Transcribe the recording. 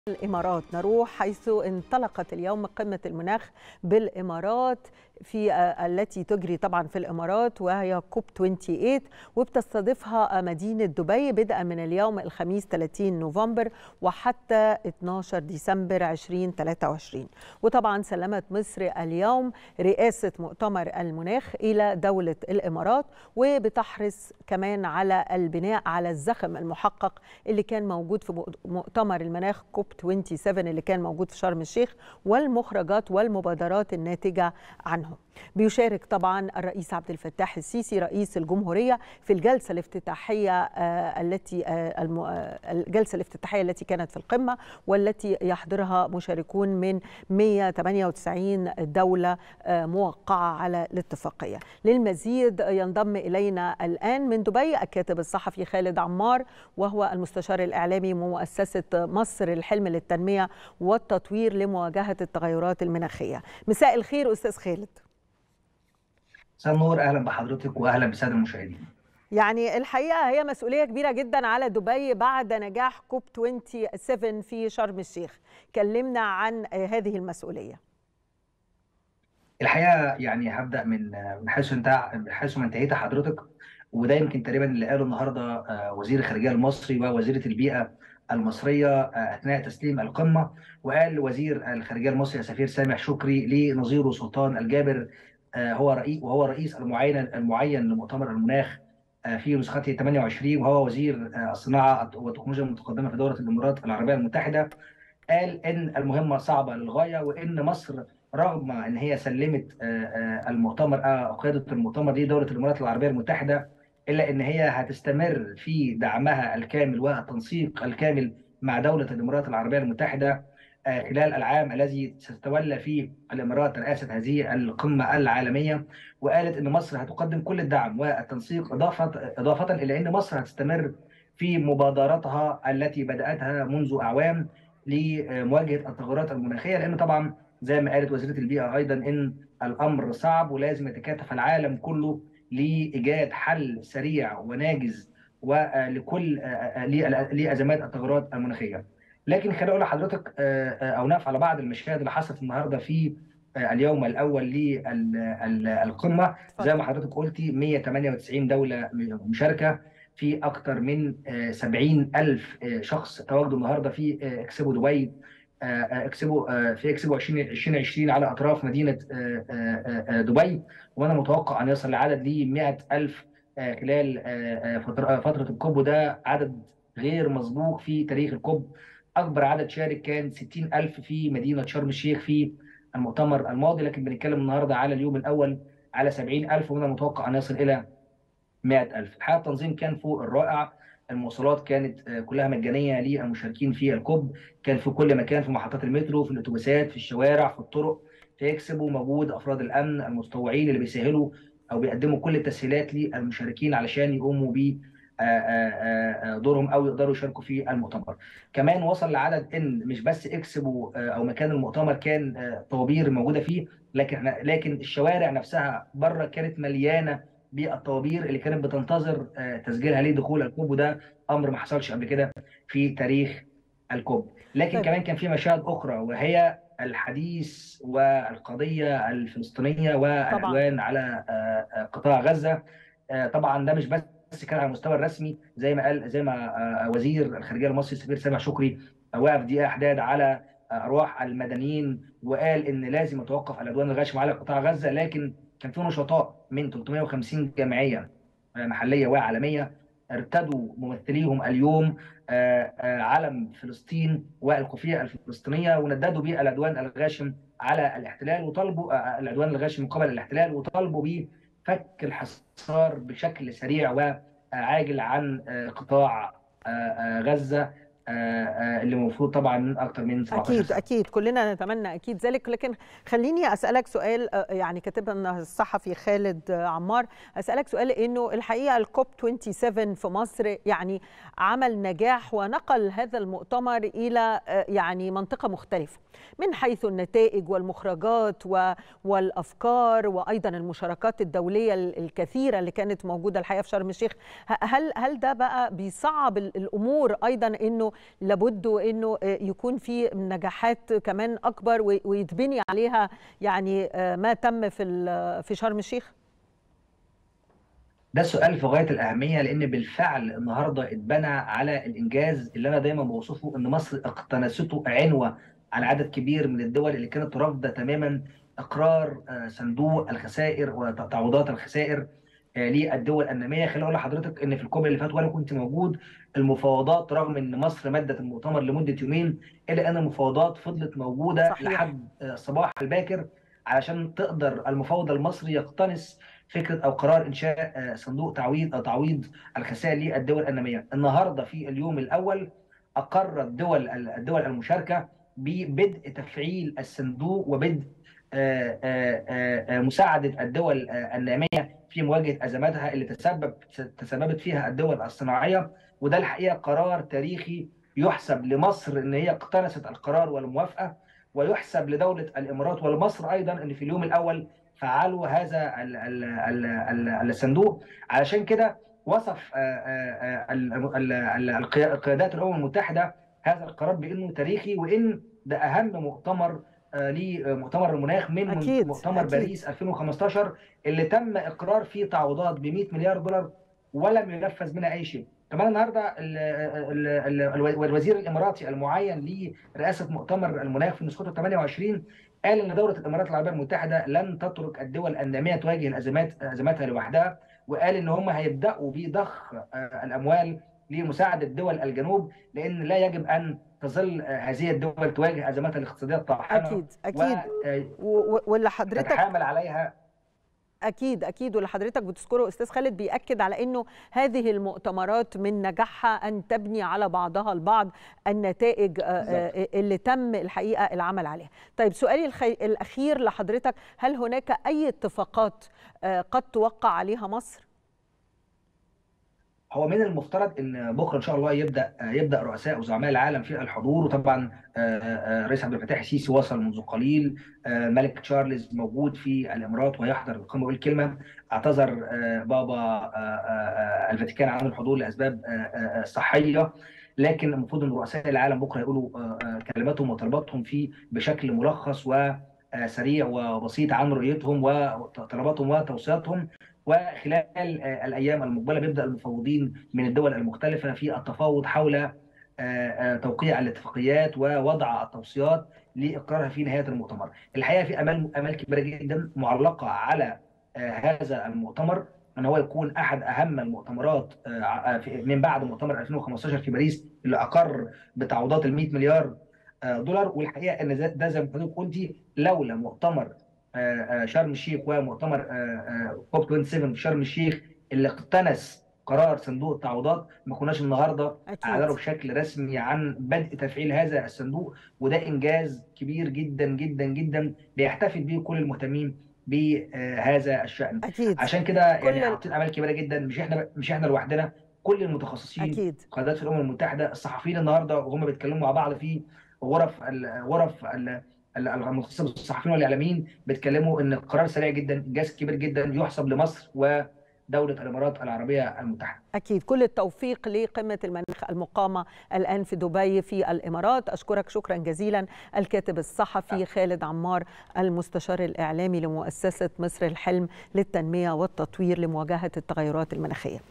الامارات نروح حيث انطلقت اليوم قمه المناخ بالامارات في التي تجري طبعا في الامارات وهي كوب 28 وبتستضيفها مدينه دبي بدءا من اليوم الخميس 30 نوفمبر وحتى 12 ديسمبر 2023 وطبعا سلمت مصر اليوم رئاسه مؤتمر المناخ الى دوله الامارات وبتحرص كمان على البناء على الزخم المحقق اللي كان موجود في مؤتمر المناخ كوب 27 اللي كان موجود في شرم الشيخ والمخرجات والمبادرات الناتجه عنه بيشارك طبعا الرئيس عبد الفتاح السيسي رئيس الجمهوريه في الجلسه الافتتاحيه التي الجلسه الافتتاحيه التي كانت في القمه والتي يحضرها مشاركون من 198 دوله موقعه على الاتفاقيه للمزيد ينضم الينا الان من دبي الكاتب الصحفي خالد عمار وهو المستشار الاعلامي مؤسسه مصر الحلم للتنميه والتطوير لمواجهه التغيرات المناخيه مساء الخير استاذ خالد مساء النور اهلا بحضرتك واهلا بالساده المشاهدين يعني الحقيقه هي مسؤوليه كبيره جدا على دبي بعد نجاح كوب 27 في شرم الشيخ كلمنا عن هذه المسؤوليه الحقيقه يعني هبدا من من حيث انت من حيث ما انتهيت حضرتك وده يمكن تقريبا اللي قاله النهارده وزير الخارجيه المصري ووزيره البيئه المصريه اثناء تسليم القمه وقال وزير الخارجيه المصري السفير سامح شكري لنظيره سلطان الجابر هو رئيس وهو رئيس المعين المعين لمؤتمر المناخ في نسخته 28 وهو وزير الصناعه والتكنولوجيا المتقدمه في دوله الامارات العربيه المتحده قال ان المهمه صعبه للغايه وان مصر رغم ان هي سلمت المؤتمر قياده المؤتمر لدوله الامارات العربيه المتحده الا ان هي هتستمر في دعمها الكامل والتنسيق الكامل مع دوله الامارات العربيه المتحده خلال العام الذي ستتولى فيه الامارات رئاسه هذه القمه العالميه وقالت ان مصر هتقدم كل الدعم والتنسيق اضافه اضافه الى ان مصر هتستمر في مبادراتها التي بداتها منذ اعوام لمواجهه التغيرات المناخيه لان طبعا زي ما قالت وزيره البيئه ايضا ان الامر صعب ولازم يتكاتف العالم كله لايجاد حل سريع وناجز ولكل لازمات التغيرات المناخيه. لكن خليني اقول لحضرتك او نقف على بعض المشاهد اللي حصلت النهارده في اليوم الاول للقمه زي ما حضرتك قلتي 198 دوله مشاركه في اكثر من 70 الف شخص تواجدوا النهارده في اكسبو دبي اكسبو في اكسبو 2020 على اطراف مدينه دبي وانا متوقع ان يصل العدد ل 100 الف خلال فتره الكوب وده عدد غير مسبوق في تاريخ الكوب اكبر عدد شارك كان 60 الف في مدينه شرم الشيخ في المؤتمر الماضي لكن بنتكلم النهارده على اليوم الاول على 70 الف وانا متوقع ان يصل الى 100 الف الحقيقه التنظيم كان فوق الرائع المواصلات كانت كلها مجانيه للمشاركين في الكوب كان في كل مكان في محطات المترو في الاتوبيسات في الشوارع في الطرق في اكسبو موجود افراد الامن المتطوعين اللي بيسهلوا او بيقدموا كل التسهيلات للمشاركين علشان يقوموا ب دورهم او يقدروا يشاركوا في المؤتمر. كمان وصل لعدد ان مش بس اكسبو او مكان المؤتمر كان طوابير موجوده فيه لكن لكن الشوارع نفسها بره كانت مليانه بالطوابير اللي كانت بتنتظر تسجيلها لدخول الكوب وده امر ما حصلش قبل كده في تاريخ الكوب. لكن طيب. كمان كان في مشاهد اخرى وهي الحديث والقضيه الفلسطينيه والعدوان على قطاع غزه. طبعا ده مش بس بس كان على المستوى الرسمي زي ما قال زي ما وزير الخارجيه المصري السفير سامح شكري وقف دقيقه حداد على ارواح المدنيين وقال ان لازم يتوقف العدوان الغاشم على قطاع غزه لكن كان في نشطاء من 350 جمعيه محليه وعالميه ارتدوا ممثليهم اليوم علم فلسطين والقوفيه الفلسطينيه ونددوا بالعدوان الغاشم على الاحتلال وطالبوا العدوان الغاشم مقابل الاحتلال وطالبوا به فك الحصار بشكل سريع وعاجل عن قطاع غزه اللي المفروض طبعا من اكثر من 17 اكيد اكيد كلنا نتمنى اكيد ذلك لكن خليني اسالك سؤال يعني كاتبها الصحفي خالد عمار اسالك سؤال انه الحقيقه الكوب 27 في مصر يعني عمل نجاح ونقل هذا المؤتمر الى يعني منطقه مختلفه من حيث النتائج والمخرجات والافكار وايضا المشاركات الدوليه الكثيره اللي كانت موجوده الحقيقه في شرم الشيخ هل هل ده بقى بيصعب الامور ايضا انه انه لابد انه يكون في نجاحات كمان اكبر ويتبني عليها يعني ما تم في في شرم الشيخ ده سؤال في غايه الاهميه لان بالفعل النهارده اتبنى على الانجاز اللي انا دايما بوصفه ان مصر اقتنسته عنوه على عدد كبير من الدول اللي كانت رافضه تماما اقرار صندوق الخسائر وتعويضات الخسائر للدول الناميه خليني اقول لحضرتك ان في الكوب اللي فات وانا كنت موجود المفاوضات رغم ان مصر مدت المؤتمر لمده يومين الا ان المفاوضات فضلت موجوده صحيح. لحد الصباح الباكر علشان تقدر المفاوض المصري يقتنص فكره او قرار انشاء صندوق تعويض او تعويض الخسائر للدول الناميه. النهارده في اليوم الاول اقرت دول الدول المشاركه ببدء تفعيل الصندوق وبدء مساعده الدول الناميه في مواجهه ازماتها اللي تسبب تسببت فيها الدول الصناعيه وده الحقيقه قرار تاريخي يحسب لمصر ان هي اقتنصت القرار والموافقه ويحسب لدوله الامارات ولمصر ايضا ان في اليوم الاول فعلوا هذا الصندوق علشان كده وصف القيادات الامم المتحده هذا القرار بانه تاريخي وان ده اهم مؤتمر لمؤتمر المناخ من أكيد. مؤتمر أكيد. باريس 2015 اللي تم اقرار فيه تعويضات ب 100 مليار دولار ولم ينفذ منها اي شيء. كمان النهارده الوزير الاماراتي المعين لرئاسه مؤتمر المناخ في نسخته 28 قال ان دوله الامارات العربيه المتحده لن تترك الدول الناميه تواجه الازمات ازماتها لوحدها وقال ان هم هيبداوا بضخ الاموال لمساعده دول الجنوب لان لا يجب ان تظل هذه الدول تواجه ازماتها الاقتصاديه الطاحنه اكيد اكيد و... واللي حضرتك تتحامل عليها اكيد اكيد واللي حضرتك بتذكره استاذ خالد بياكد على انه هذه المؤتمرات من نجاحها ان تبني على بعضها البعض النتائج بالزبط. اللي تم الحقيقه العمل عليها. طيب سؤالي الخي... الاخير لحضرتك هل هناك اي اتفاقات قد توقع عليها مصر؟ هو من المفترض ان بكره ان شاء الله يبدا يبدا رؤساء وزعماء العالم في الحضور وطبعا الرئيس عبد الفتاح السيسي وصل منذ قليل ملك تشارلز موجود في الامارات ويحضر القمه والكلمه اعتذر بابا الفاتيكان عن الحضور لاسباب صحيه لكن المفروض ان رؤساء العالم بكره يقولوا كلماتهم وطلباتهم فيه بشكل ملخص وسريع وبسيط عن رؤيتهم وطلباتهم وتوصياتهم وخلال الايام المقبله بيبدا المفوضين من الدول المختلفه في التفاوض حول توقيع الاتفاقيات ووضع التوصيات لاقرارها في نهايه المؤتمر. الحقيقه في امال امال كبيره جدا معلقه على هذا المؤتمر ان هو يكون احد اهم المؤتمرات من بعد مؤتمر 2015 في باريس اللي اقر بتعويضات ال 100 مليار دولار والحقيقه ان ده زي ما حضرتك قلتي لولا مؤتمر شرم الشيخ ومؤتمر كوب 27 في شرم الشيخ اللي اقتنس قرار صندوق التعويضات ما كناش النهارده اعلنوا بشكل رسمي عن بدء تفعيل هذا الصندوق وده انجاز كبير جدا جدا جدا بيحتفل به كل المهتمين بهذا الشان أكيد. عشان كده يعني حاطين امال كبيره جدا مش احنا مش احنا لوحدنا كل المتخصصين أكيد. قيادات في الامم المتحده الصحفيين النهارده وهم بيتكلموا مع بعض في غرف ال غرف ال المختصه بالصحفيين والاعلاميين بيتكلموا ان القرار سريع جدا انجاز كبير جدا يحسب لمصر ودوله الامارات العربيه المتحده. اكيد كل التوفيق لقمه المناخ المقامه الان في دبي في الامارات اشكرك شكرا جزيلا الكاتب الصحفي خالد عمار المستشار الاعلامي لمؤسسه مصر الحلم للتنميه والتطوير لمواجهه التغيرات المناخيه.